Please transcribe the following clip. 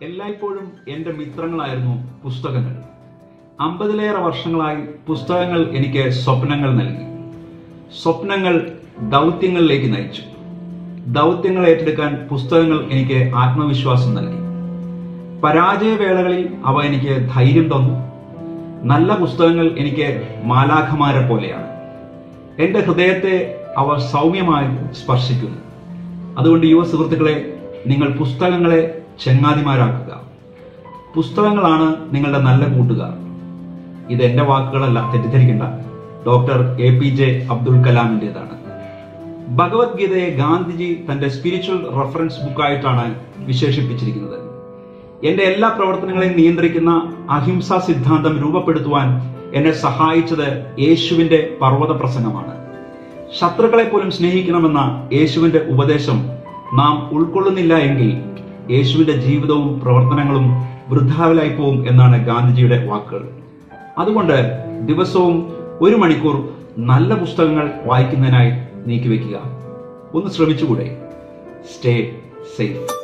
എല്ലായ്പ്പോഴും എൻ്റെ മിത്രങ്ങളായിരുന്നു പുസ്തകങ്ങൾ അമ്പതിലേറെ വർഷങ്ങളായി പുസ്തകങ്ങൾ എനിക്ക് സ്വപ്നങ്ങൾ നൽകി സ്വപ്നങ്ങൾ ദൗത്യങ്ങളിലേക്ക് നയിച്ചു ദൗത്യങ്ങൾ ഏറ്റെടുക്കാൻ പുസ്തകങ്ങൾ എനിക്ക് ആത്മവിശ്വാസം നൽകി പരാജയവേളകളിൽ അവ എനിക്ക് ധൈര്യം തന്നു നല്ല പുസ്തകങ്ങൾ എനിക്ക് മാലാഖമാരെ പോലെയാണ് എന്റെ ഹൃദയത്തെ അവ സൗമ്യമായി സ്പർശിക്കുന്നു അതുകൊണ്ട് യുവ സുഹൃത്തുക്കളെ നിങ്ങൾ പുസ്തകങ്ങളെ ചങ്ങാതിമാരാക്കുക പുസ്തകങ്ങളാണ് നിങ്ങളുടെ നല്ല കൂട്ടുകാർ ഇത് എന്റെ വാക്കുകളല്ല തെറ്റിദ്ധരിക്കേണ്ട doctor A P J Abdul കലാമിന്റേതാണ് ഭഗവത്ഗീതയെ ഗാന്ധിജി തന്റെ സ്പിരിച്വൽ റെഫറൻസ് ബുക്കായിട്ടാണ് വിശേഷിപ്പിച്ചിരിക്കുന്നത് എന്റെ എല്ലാ പ്രവർത്തനങ്ങളെയും നിയന്ത്രിക്കുന്ന അഹിംസാ സിദ്ധാന്തം രൂപപ്പെടുത്തുവാൻ എന്നെ സഹായിച്ചത് യേശുവിന്റെ പർവ്വത പ്രസംഗമാണ് ശത്രുക്കളെ പോലും സ്നേഹിക്കണമെന്ന യേശുവിന്റെ ഉപദേശം നാം ഉൾക്കൊള്ളുന്നില്ല എങ്കിൽ യേശുവിന്റെ ജീവിതവും പ്രവർത്തനങ്ങളും വൃദ്ധാവിലായി പോവും എന്നാണ് ഗാന്ധിജിയുടെ വാക്കുകൾ അതുകൊണ്ട് ദിവസവും ഒരു മണിക്കൂർ നല്ല പുസ്തകങ്ങൾ വായിക്കുന്നതിനായി നീക്കിവെക്കുക ഒന്ന് ശ്രമിച്ചുകൂടെ സ്റ്റേ സേഫ്